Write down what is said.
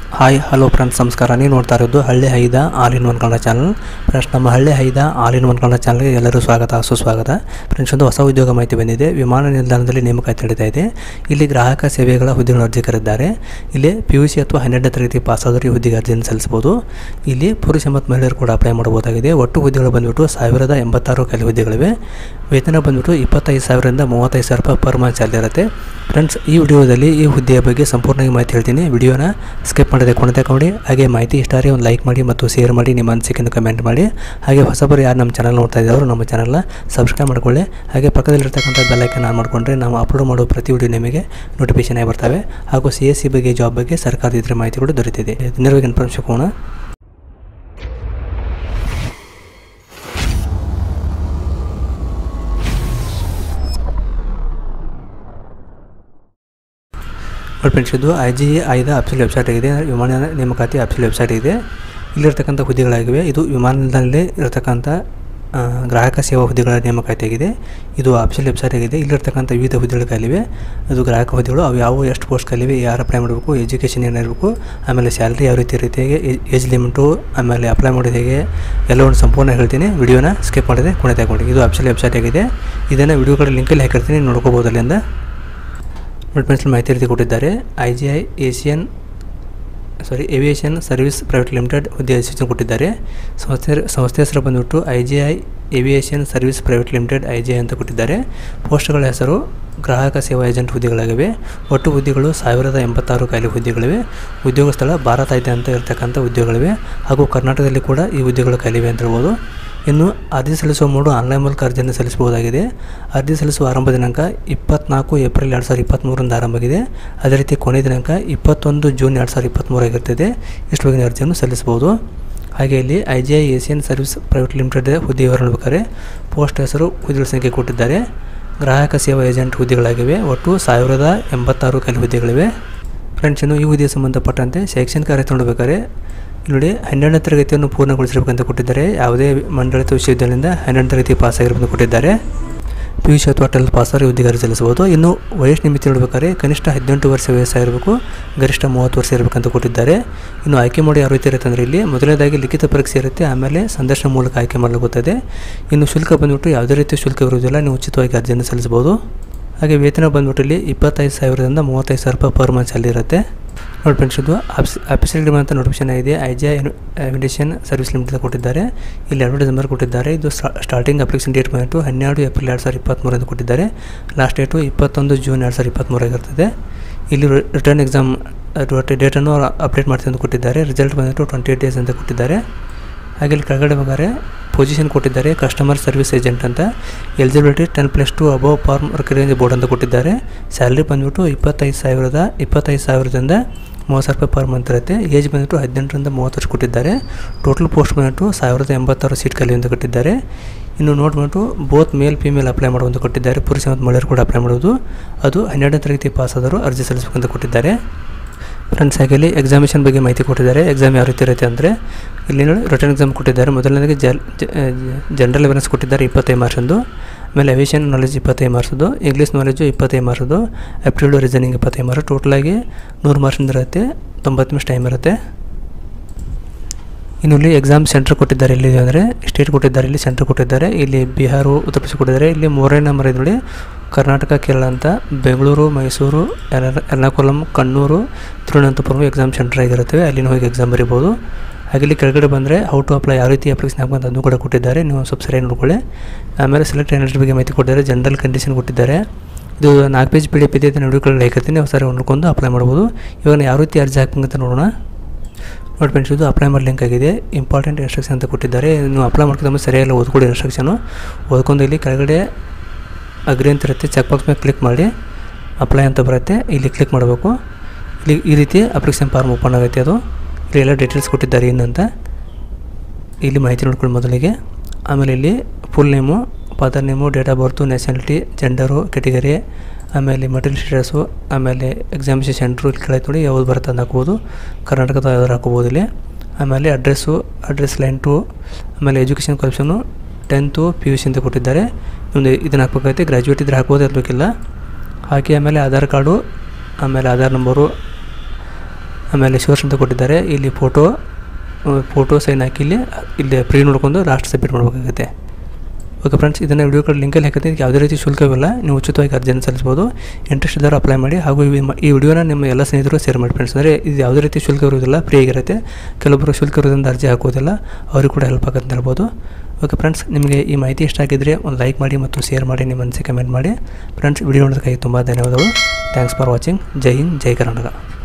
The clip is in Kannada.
ಹಾಯ್ ಹಲೋ ಫ್ರೆಂಡ್ಸ್ ನಮಸ್ಕಾರ ನೀವು ನೋಡ್ತಾ ಇರೋದು Halli Haida all in one Kannada channel friends ನಮ್ಮ Halli Haida all in one Kannada ಚಾನಲ್ಗೆ ಎಲ್ಲರೂ ಸ್ವಾಗತ ಸುಸ್ವಾಗತ ಫ್ರೆಂಡ್ಸ್ ಒಂದು ಹೊಸ ಉದ್ಯೋಗ ಮಾಹಿತಿ ಬಂದಿದೆ ವಿಮಾನ ನಿಲ್ದಾಣದಲ್ಲಿ ನೇಮಕಾತಿ ನಡೀತಾ ಇದೆ ಇಲ್ಲಿ ಗ್ರಾಹಕ ಸೇವೆಗಳ ಹುದ್ದೆಗಳು ಅರ್ಜಿ ಕರೆದಿದ್ದಾರೆ ಇಲ್ಲಿ ಪಿ ಯು ಸಿ ಅಥವಾ ಹನ್ನೆರಡನೇ ತರಗತಿ ಪಾಸಾದರೂ ಈ ಹುದ್ದೆಗೆ ಅರ್ಜಿಯನ್ನು ಸಲ್ಲಿಸಬಹುದು ಇಲ್ಲಿ ಪುರುಷ ಮತ್ತು ಮಹಿಳೆಯರು ಕೂಡ ಅಪ್ಲೈ ಮಾಡಬಹುದಾಗಿದೆ ಒಟ್ಟು ಹುದ್ದೆಗಳು ಬಂದ್ಬಿಟ್ಟು ಸಾವಿರದ ಎಂಬತ್ತಾರು ಖಾಲಿ ಹುದ್ದೆಗಳಿವೆ ವೇತನ ಬಂದ್ಬಿಟ್ಟು ಇಪ್ಪತ್ತೈದು ಸಾವಿರದಿಂದ ಮೂವತ್ತೈದು ಸಾವಿರ ರೂಪಾಯಿ ಪರ್ ಮಂತ್ ಸ್ಯಾಲರಿ ಇರುತ್ತೆ ಫ್ರೆಂಡ್ಸ್ ಈ ವಿಡಿಯೋದಲ್ಲಿ ಈ ಹುದ್ದೆಯ ಬಗ್ಗೆ ಸಂಪೂರ್ಣವಾಗಿ ಮಾಹಿತಿ ಹೇಳ್ತೀನಿ ವಿಡಿಯೋನ ಸ್ಕಿಪ್ ಮಾಡದೆ ಕೊನೆ ನೋಡಿ ಹಾಗೆ ಮಾಹಿತಿ ಇಷ್ಟ ಆದರೆ ಒಂದು ಲೈಕ್ ಮಾಡಿ ಮತ್ತು ಶೇರ್ ಮಾಡಿ ನಿಮ್ಮ ಅನಿಸಿಕೆಯನ್ನು ಕಮೆಂಟ್ ಮಾಡಿ ಹಾಗೆ ಹೊಸಬರು ಯಾರು ನಮ್ಮ ಚಾನಲ್ ನೋಡ್ತಾ ಇದ್ದಾರೆ ನಮ್ಮ ಚಾನಲ್ನ ಸಬ್ಸ್ಕ್ರೈಬ್ ಮಾಡ್ಕೊಳ್ಳಿ ಹಾಗೆ ಪಕ್ಕದಲ್ಲಿರ್ತಕ್ಕಂಥ ಬೆಲ್ಲೈಕನ್ ಆನ್ ಮಾಡಿಕೊಂಡ್ರೆ ನಾವು ಅಪ್ಲೋಡ್ ಮಾಡೋ ಪ್ರತಿ ವಿಡಿಯೋ ನಿಮಗೆ ನೋಟಿಫಿಕೇಶನ್ ಆಗಿ ಬರ್ತವೆ ಹಾಗೂ ಸಿ ಎಸ್ ಸಿ ಬಗ್ಗೆ ಜಾಬ್ ಬಗ್ಗೆ ಸರ್ಕಾರದ ಇತರ ಮಾಹಿತಿ ಕೂಡ ದೊರೆತಿದೆ ನೇರವಾಗಿ ಇನ್ಫಾರ್ಮೇಷನ್ ಹೋಗೋಣ ನೋಡಿ ಫ್ರೆಂಡ್ಸ್ ಇದು ಐ ಜಿ ಐದ ಅಫಿಷಿಯಲ್ ವೆಬ್ಸೈಟ್ ಆಗಿದೆ ವಿಮಾನ ನೇಮಕಾತಿ ಅಫಿಷಿಯಲ್ ವೆಬ್ಸೈಟ್ ಇದೆ ಇಲ್ಲಿರ್ತಕ್ಕಂಥ ಹುದ್ದೆಗಳಾಗಿವೆ ಇದು ವಿಮಾನ ನಿಲ್ದಾಣದಲ್ಲಿ ಇರತಕ್ಕಂಥ ಆ, ಗ್ರಾಹಕ ಸೇವಾ ಹುದ್ದೆಗಳ ನೇಮಕಾತಿ ಆಗಿದೆ ಇದು ಅಫಿಷಿಯಲ್ ವೆಬ್ಸೈಟ್ ಆಗಿದೆ ಇಲ್ಲಿರ್ತಕ್ಕಂಥ ವಿವಿಧ ಹುದ್ದೆಗಳು ಖಾಲಿವೆ ಅದು ಗ್ರಾಹಕ ಹುದ್ದೆಗಳು ಅವು ಯಾವ ಎಷ್ಟು ಪೋಸ್ಟ್ ಖಾಲಿವೆ ಯಾರು ಅಪ್ಲೈ ಮಾಡಬೇಕು ಎಜುಕೇಷನ್ ಏನಿರಬೇಕು ಆಮೇಲೆ ಸ್ಯಾಲ್ರಿ ಯಾವ ರೀತಿ ಇರುತ್ತೆ ಹೇಗೆ ಏಜ್ ಲಿಮಿಟು ಆಮೇಲೆ ಅಪ್ಲೈ ಮಾಡೋದು ಹೇಗೆ ಎಲ್ಲವನ್ನು ಸಂಪೂರ್ಣ ಹೇಳ್ತೀನಿ ವಿಡಿಯೋನ ಸ್ಕಿಪ್ ಮಾಡಿದೆ ಕೊನೆ ತಗೊಂಡು ಇದು ಅಫಿಷಿಯಲ್ ವೆಬ್ಸೈಟ್ ಆಗಿದೆ ಇದನ್ನು ವಿಡಿಯೋಗಳ ಲಿಂಕಲ್ಲಿ ಹಾಕಿರ್ತೀನಿ ನೋಡ್ಕೋಬೋದು ಅಲ್ಲಿಂದ ಮೆಡಿಪೆನ್ಸಿಲ್ ಮಾಹಿತಿ ರೀತಿ ಕೊಟ್ಟಿದ್ದಾರೆ I G I Asian sorry aviation service private limited ಹುದ್ದೆ ಸೂಚನೆ ಕೊಟ್ಟಿದ್ದಾರೆ ಸಂಸ್ಥೆ ಸಂಸ್ಥೆ ಹೆಸರು ಬಂದ್ಬಿಟ್ಟು I G I aviation service private limited I G I ಅಂತ ಕೊಟ್ಟಿದ್ದಾರೆ ಪೋಸ್ಟ್ಗಳ ಹೆಸರು ಗ್ರಾಹಕ ಸೇವಾ ಏಜೆಂಟ್ ಹುದ್ದೆಗಳಾಗಿವೆ ಒಟ್ಟು ಹುದ್ದೆಗಳು ಸಾವಿರದ ಎಂಬತ್ತಾರು ಖಾಲಿ ಹುದ್ದೆಗಳಿವೆ ಉದ್ಯೋಗ ಸ್ಥಳ ಭಾರತ ಐತೆ ಅಂತ ಇರತಕ್ಕಂಥ ಉದ್ಯೋಗಗಳಿವೆ ಹಾಗೂ ಕರ್ನಾಟಕದಲ್ಲಿ ಕೂಡ ಈ ಹುದ್ದೆಗಳು ಖಾಲಿವೆ ಅಂತ ಹೇಳ್ಬೋದು ಇನ್ನು ಅರ್ಜಿ ಸಲ್ಲಿಸುವ ಮೂಡು ಆನ್ಲೈನ್ ಮೂಲಕ ಅರ್ಜಿಯನ್ನು ಸಲ್ಲಿಸಬಹುದಾಗಿದೆ ಅರ್ಜಿ ಸಲ್ಲಿಸುವ ಆರಂಭ ದಿನಾಂಕ ಇಪ್ಪತ್ನಾಲ್ಕು ಏಪ್ರಿಲ್ ಎರಡು ಸಾವಿರದ ಇಪ್ಪತ್ತ್ಮೂರರಿಂದ ಆರಂಭವಾಗಿದೆ ಅದೇ ರೀತಿ ಕೊನೆಯ ದಿನಾಂಕ ಇಪ್ಪತ್ತೊಂದು ಜೂನ್ ಎರಡು ಸಾವಿರದ ಇಪ್ಪತ್ತ್ಮೂರಾಗಿರ್ತದೆ ಇಷ್ಟು ಬಗೆಯ ಅರ್ಜಿಯನ್ನು ಸಲ್ಲಿಸಬಹುದು ಹಾಗೆ ಇಲ್ಲಿ I G I Asian service private limited ಹುದ್ದೆ ವಿವರ ನೋಡ್ಬೇಕಾದ್ರೆ ಪೋಸ್ಟ್ ಹೆಸರು ಹುದ್ದೆಗಳ ಸಂಖ್ಯೆ ಕೊಟ್ಟಿದ್ದಾರೆ ಗ್ರಾಹಕ ಸೇವಾ ಏಜೆಂಟ್ ಹುದ್ದೆಗಳಾಗಿವೆ ಒಟ್ಟು ಸಾವಿರದ ಎಂಬತ್ತಾರು ಖಾಲಿ ಹುದ್ದೆಗಳಿವೆ ಫ್ರೆಂಡ್ಸ್ ಇನ್ನು ಈ ಹುದ್ದೆಗೆ ಸಂಬಂಧಪಟ್ಟಂತೆ ಶೈಕ್ಷಣಿಕ ಅರ್ಹತೆ ನೋಡಬೇಕಾದ್ರೆ ಇಲ್ಲಿ ನೋಡಿ ಹನ್ನೆರಡನೇ ತರಗತಿಯನ್ನು ಪೂರ್ಣಗೊಳಿಸಿರಬೇಕಂತ ಕೊಟ್ಟಿದ್ದಾರೆ ಯಾವುದೇ ಮಂಡಳಿತ ವಿಶ್ವವಿದ್ಯಾಲಯದಿಂದ ಹನ್ನೆರಡನೇ ತರಗತಿ ಪಾಸ್ ಆಗಿರಬೇಕಂತ ಕೊಟ್ಟಿದ್ದಾರೆ ಪಿ ಯು ಸಿ ಅಥವಾ ಟೆಲ್ ಪಾಸರು ಹುದ್ದೆಗೆ ಅರ್ಜಿ ಸಲ್ಲಿಸಬಹುದು ಇನ್ನು ವಯಸ್ಸು ನಿಮಿತಿ ನೋಡಬೇಕಾದ್ರೆ ಕನಿಷ್ಠ ಹದಿನೆಂಟು ವರ್ಷ ವಯಸ್ಸಾಗಿರಬೇಕು ಗರಿಷ್ಠ ಮೂವತ್ತು ವರ್ಷ ಇರಬೇಕಂತ ಕೊಟ್ಟಿದ್ದಾರೆ ಇನ್ನು ಆಯ್ಕೆ ಮಾಡಿ ಯಾವ ರೀತಿ ಇರುತ್ತೆ ಅಂದರೆ ಇಲ್ಲಿ ಮೊದಲನೇದಾಗಿ ಲಿಖಿತ ಪರೀಕ್ಷೆ ಇರುತ್ತೆ ಆಮೇಲೆ ಸಂದರ್ಶನ ಮೂಲಕ ಆಯ್ಕೆ ಮಾಡಲಾಗುತ್ತದೆ ಇನ್ನು ಶುಲ್ಕ ಬಂದ್ಬಿಟ್ಟು ಯಾವುದೇ ರೀತಿ ಶುಲ್ಕ ಇರುವುದಿಲ್ಲ ನೀವು ಉಚಿತವಾಗಿ ಅರ್ಜಿಯನ್ನು ಸಲ್ಲಿಸಬಹುದು ಹಾಗೆ ವೇತನ ಬಂದ್ಬಿಟ್ಟು ಇಲ್ಲಿ ಇಪ್ಪತ್ತೈದು ಸಾವಿರದಿಂದ ಮೂವತ್ತೈದು ಸಾವಿರ ರೂಪಾಯಿ ಪರ್ ಮಂತ್ ಸ್ಯಾಲರಿ ಇರುತ್ತೆ ನೋಡಿ ಫ್ರೆಂಡ್ಸ್ ಇದು ಆಫೀಸಿಯಲ್ ಡಿಮಾಂಡ್ ಅಂತ ನೋಟಿಫಿಕೇಶನ್ ಇದೆ I G invitation service limited ಕೊಟ್ಟಿದ್ದಾರೆ ಇಲ್ಲಿ ಅಡ್ವರ್ಟೈಸ್ ನಂಬರ್ ಕೊಟ್ಟಿದ್ದಾರೆ ಇದು ಸ್ಟಾರ್ಟಿಂಗ್ ಅಪ್ಲಿಕೇಶನ್ ಡೇಟ್ ಬಂದ್ಬಿಟ್ಟು ಹನ್ನೆರಡು ಏಪ್ರಿಲ್ ಎರಡು ಸಾವಿರದ ಇಪ್ಪತ್ತ್ಮೂರರಿಂದ ಕೊಟ್ಟಿದ್ದಾರೆ ಲಾಸ್ಟ್ ಡೇಟು ಇಪ್ಪತ್ತೊಂದು ಜೂನ್ ಎರಡು ಸಾವಿರದ ಇಪ್ಪತ್ತ್ಮೂರಾಗಿರ್ತದೆ ಇಲ್ಲಿ ರಿಟರ್ನ್ ಎಕ್ಸಾಮ್ ಡೇಟನ್ನು ಅಪ್ಡೇಟ್ ಮಾಡ್ತೀನಿ ಅಂತ ಕೊಟ್ಟಿದ್ದಾರೆ ರಿಸಲ್ಟ್ ಬಂದ್ಬಿಟ್ಟು ಟ್ವೆಂಟಿ ಏಟ್ ಡೇಸ್ ಅಂತ ಕೊಟ್ಟಿದ್ದಾರೆ ಹಾಗೆ ಇಲ್ಲಿ ಕೆಳಗಡೆ ಬೇಕಾದ್ರೆ ಪೊಸಿಷನ್ ಕೊಟ್ಟಿದ್ದಾರೆ ಕಸ್ಟಮರ್ ಸರ್ವಿಸ್ ಏಜೆಂಟ್ ಅಂತ eligibility ten plus two above from range board ಅಂತ ಕೊಟ್ಟಿದ್ದಾರೆ ಸ್ಯಾಲ್ರಿ ಬಂದ್ಬಿಟ್ಟು ಇಪ್ಪತ್ತೈದು ಸಾವಿರದ ಇಪ್ಪತ್ತೈದು ಸಾವಿರದಿಂದ ಮೂವತ್ತು ಸಾವಿರ ರೂಪಾಯಿ ಪರ್ ಮಂತ್ ಇರುತ್ತೆ ಏಜ್ ಬಂದ್ಬಿಟ್ಟು ಹದಿನೆಂಟರಿಂದ ಮೂವತ್ತು ವರ್ಷ ಕೊಟ್ಟಿದ್ದಾರೆ ಟೋಟಲ್ ಪೋಸ್ಟ್ ಬಂದ್ಬಿಟ್ಟು ಸಾವಿರದ ಎಂಬತ್ತಾರು ಸೀಟ್ ಖಾಲಿ ಅಂತ ಕೊಟ್ಟಿದ್ದಾರೆ ಇನ್ನು ನೋಟ್ ಬಂದ್ಬಿಟ್ಟು ಬೋತ್ ಮೇಲ್ ಫಿಮೇಲ್ ಅಪ್ಲೈ ಮಾಡುವಂತ ಕೊಟ್ಟಿದ್ದಾರೆ ಪುರುಷ ಮತ್ತು ಮಹಿಳೆಯರು ಕೂಡ ಅಪ್ಲೈ ಮಾಡೋದು ಅದು ಹನ್ನೆರಡನೇ ತರಗತಿ ಪಾಸ್ ಆದರೂ ಅರ್ಜಿ ಸಲ್ಲಿಸಬೇಕಂತ ಕೊಟ್ಟಿದ್ದಾರೆ ಫ್ರೆಂಡ್ಸ್ ಹಾಗೆ ಇಲ್ಲಿ ಎಕ್ಸಾಮಿಷನ್ ಬಗ್ಗೆ ಮಾಹಿತಿ ಕೊಟ್ಟಿದ್ದಾರೆ ಎಕ್ಸಾಮ್ ಯಾವ ರೀತಿ ಇರುತ್ತೆ ಅಂದರೆ ಇಲ್ಲಿ ನೋಡಿ ರಿಟರ್ನ್ ಎಕ್ಸಾಮ್ ಕೊಟ್ಟಿದ್ದಾರೆ ಮೊದಲನೇದಾಗಿ ಜಲ್ ಜನರಲ್ ಅವೇರ್ನೆಸ್ ಕೊಟ್ಟಿದ್ದಾರೆ ಇಪ್ಪತ್ತೈದು ಮಾರ್ಕ್ಸಂದು ಆಮೇಲೆ ಅವಿಷನ್ ನಾಲೆಜ್ ಇಪ್ಪತ್ತೈದು ಮಾರ್ಕ್ಸದು ಇಂಗ್ಲೀಷ್ ನಾಲೆಜು ಇಪ್ಪತ್ತೈದು ಮಾರ್ಕ್ಸದು ಆಪ್ಟಿಟ್ಯೂಡ್ ರೀಸನಿಂಗ್ ಇಪ್ಪತ್ತೈದು ಮಾರ್ಕ್ಸ್ ಟೋಟಲಾಗಿ ನೂರು ಮಾರ್ಕ್ಸಿಂದ ಇರುತ್ತೆ ತೊಂಬತ್ತು ನಿಮಿಷ ಟೈಮ್ ಇರುತ್ತೆ ಇನ್ನು ಇಲ್ಲಿ ಎಕ್ಸಾಮ್ ಸೆಂಟರ್ ಕೊಟ್ಟಿದ್ದಾರೆ ಇಲ್ಲಿ ಅಂದರೆ ಸ್ಟೇಟ್ ಕೊಟ್ಟಿದ್ದಾರೆ ಇಲ್ಲಿ ಸೆಂಟರ್ ಕೊಟ್ಟಿದ್ದಾರೆ ಇಲ್ಲಿ ಬಿಹಾರ ಉತ್ತರ ಪ್ರದೇಶ ಕೊಟ್ಟಿದ್ದಾರೆ ಇಲ್ಲಿ ಮೂರನೇ ನಂಬರ್ ಇದೆ ನೋಡಿ ಕರ್ನಾಟಕ ಕೇರಳ ಅಂತ ಬೆಂಗಳೂರು ಮೈಸೂರು ಎರ್ನ- ಎರ್ನಾಕುಲಂ ಕಣ್ಣೂರು ತಿರುವನಂತಪುರಂ ಎಕ್ಸಾಮ್ ಸೆಂಟರ್ ಆಗಿರುತ್ತವೆ ಅಲ್ಲಿನ ಹೋಗಿ ಎಕ್ಸಾಮ್ ಬರಿಬೋದು ಹಾಗೆ ಇಲ್ಲಿ ಕೆಳಗಡೆ ಬಂದರೆ ಹೌ ಟು ಅಪ್ಲೈ ಯಾವ ರೀತಿ ಅಪ್ಲಿಕೇಶನ್ ಹಾಕುವಂತ ಅದನ್ನು ಕೂಡ ಕೊಟ್ಟಿದ್ದಾರೆ ನೀವು ಸ್ವಲ್ಪ ಸರಿಯಾಗಿ ನೋಡ್ಕೊಳ್ಳಿ ಆಮೇಲೆ ಸೆಲೆಕ್ಟ್ ಎನರ್ಜಿ ಬಗ್ಗೆ ಮಾಹಿತಿ ಕೊಟ್ಟಿದ್ದಾರೆ ಜನರಲ್ ಕಂಡೀಷನ್ ಕೊಟ್ಟಿದ್ದಾರೆ ಇದು ನಾಲ್ಕು ಪೇಜ್ ಪಿ ಡಿ ಎಫ್ ಇದೆ ಅದನ್ನು ಹುಡುಕಲ್ಲಿ ಹಾಕಿರ್ತೀನಿ ಒಂದ್ಸರಿ ನೋಡ್ಕೊಂಡು ಅಪ್ಲೈ ಮಾಡ್ಬೋದು ಇವಾಗ ನಾವು ಯಾವ ರೀತಿ ಅರ್ಜಿ ಹಾಕಂತ ನೋಡೋಣ ನೋಡಿ ಫ್ರೆಂಡ್ಸ್ ಇದು ಅಪ್ಲೈ ಮಾಡಿ ಲಿಂಕ್ ಆಗಿದೆ ಇಂಪಾರ್ಟೆಂಟ್ ಇನ್ಸ್ಟ್ರಕ್ಷನ್ ಅಂತ ಕೊಟ್ಟಿದ್ದಾರೆ ನೀವು ಅಪ್ಲೈ ಮಾಡ್ಕೊಂಡು ಸರಿಯಾಗಿ ಓದ್ಕೊಳ್ಳಿ ಇನ್ಸ್ಟ್ರಕ್ಷನು ಓದ್ಕೊಂಡು ಇಲ್ಲಿ ಕೆಳಗಡೆ ಅಗ್ರಿ ಅಂತ ಇರುತ್ತೆ ಚೆಕ್ ಬಾಕ್ಸ್ ಮೇಲೆ ಕ್ಲಿಕ್ ಮಾಡಿ ಅಪ್ಲೈ ಅಂತ ಬರುತ್ತೆ ಇಲ್ಲಿ ಕ್ಲಿಕ್ ಮಾಡಬೇಕು ಇಲ್ಲಿ ಈ ರೀತಿ ಅಪ್ಲಿಕೇಶನ್ ಫಾರ್ಮ್ ಓಪನ್ ಆಗುತ್ತೆ ಅದು ಇಲ್ಲಿ ಎಲ್ಲ ಡೀಟೇಲ್ಸ್ ಕೊಟ್ಟಿದ್ದಾರೆ ಏನಂತ ಇಲ್ಲಿ ಮಾಹಿತಿ ನೋಡ್ಕೊಳ್ಳಿ ಮೊದಲಿಗೆ ಆಮೇಲೆ ಇಲ್ಲಿ full name father name date of birth nationality gender category ಆಮೇಲೆ ಮಟೀರಿಯಲ್ ಸ್ಟೇಟಸು ಆಮೇಲೆ ಎಕ್ಸಾಮಿನೇಷನ್ ಸೆಂಟ್ರು ಇಲ್ಲಿ ಕೆಳಗೆ ನೋಡಿ ಯಾವ್ದು ಬರುತ್ತೆ ಅಂತ ಹಾಕ್ಬೋದು ಕರ್ನಾಟಕದ ಯಾವ್ದಾರು ಹಾಕ್ಬೋದು ಇಲ್ಲಿ ಆಮೇಲೆ ಅಡ್ರೆಸ್ಸು ಅಡ್ರೆಸ್ ಲೈನ್ ಟು ಆಮೇಲೆ education qualification tenth P U C ಅಂತ ಕೊಟ್ಟಿದ್ದಾರೆ ಒಂದು ಇದನ್ನು ಹಾಕ್ಬೇಕಾಗುತ್ತೆ ಗ್ರ್ಯಾಜುಯೇಟ್ ಇದ್ರೆ ಹಾಕ್ಬೋದು ಇರಬೇಕಿಲ್ಲ ಹಾಕಿ ಆಮೇಲೆ ಆಧಾರ್ ಕಾರ್ಡು ಆಮೇಲೆ ಆಧಾರ್ ನಂಬರು ಆಮೇಲೆ ಶೋರ್ಸ್ ಅಂತ ಕೊಟ್ಟಿದ್ದಾರೆ ಇಲ್ಲಿ ಫೋಟೋ ಫೋಟೋ ಸೈನ್ ಹಾಕಿ ಇಲ್ಲಿ ಇಲ್ಲಿ ಪ್ರೀ ನೋಡ್ಕೊಂಡು ಲಾಸ್ಟ್ ಸಬ್ಮಿಟ್ ಮಾಡಬೇಕಾಗುತ್ತೆ ಓಕೆ ಫ್ರೆಂಡ್ಸ್ ಇದನ್ನು ವಿಡಿಯೋ ಕಾರ್ಡ್ ಲಿಂಕಲ್ಲಿ ಹಾಕಿದ್ರೆ ಇದಕ್ಕೆ ಯಾವುದೇ ರೀತಿ ಶುಲ್ಕವಿಲ್ಲ ನೀವು ಉಚಿತವಾಗಿ ಅರ್ಜಿಯನ್ನು ಸಲ್ಲಿಸ್ಬೋದು ಇಂಟ್ರೆಸ್ಟ್ ಇದ್ದರೆ ಅಪ್ಲೈ ಮಾಡಿ ಹಾಗೂ ಈ ಮ- ಈ ವಿಡಿಯೋನ ನಿಮ್ಮ ಎಲ್ಲ ಸ್ನೇಹಿತರು ಶೇರ್ ಮಾಡಿ ಫ್ರೆಂಡ್ಸ್ ಅಂದರೆ ಇದು ಯಾವುದೇ ರೀತಿ ಶುಲ್ಕ ಇರೋದಿಲ್ಲ ಫ್ರೀ ಆಗಿರುತ್ತೆ ಕೆಲವೊಬ್ಬರು ಶುಲ್ಕ ಇರೋದ್ರಿಂದ ಅರ್ಜಿ ಹಾಕೋದಿಲ್ಲ ಅವ್ರಿಗೆ ಕೂಡ ಹೆಲ್ಪ್ ಆಗುತ್ತೆ ಅಂತ ಹೇಳ್ಬೋದು ಓಕೆ ಫ್ರೆಂಡ್ಸ್ ನಿಮಗೆ ಈ ಮಾಹಿತಿ ಇಷ್ಟ ಆಗಿದ್ದರೆ ಒಂದು ಲೈಕ್ ಮಾಡಿ ಮತ್ತು ಶೇರ್ ಮಾಡಿ ನಿಮ್ಮ ಅನಿಸಿಕೆ ಕಮೆಂಟ್ ಮಾಡಿ ಫ್ರೆಂಡ್ಸ್ ವಿಡಿಯೋ ನೋಡೋದಕ್ಕಾಗಿ ತುಂಬ ಧನ್ಯವಾದಗಳು thanks for watching Jai Hind Jai Karnataka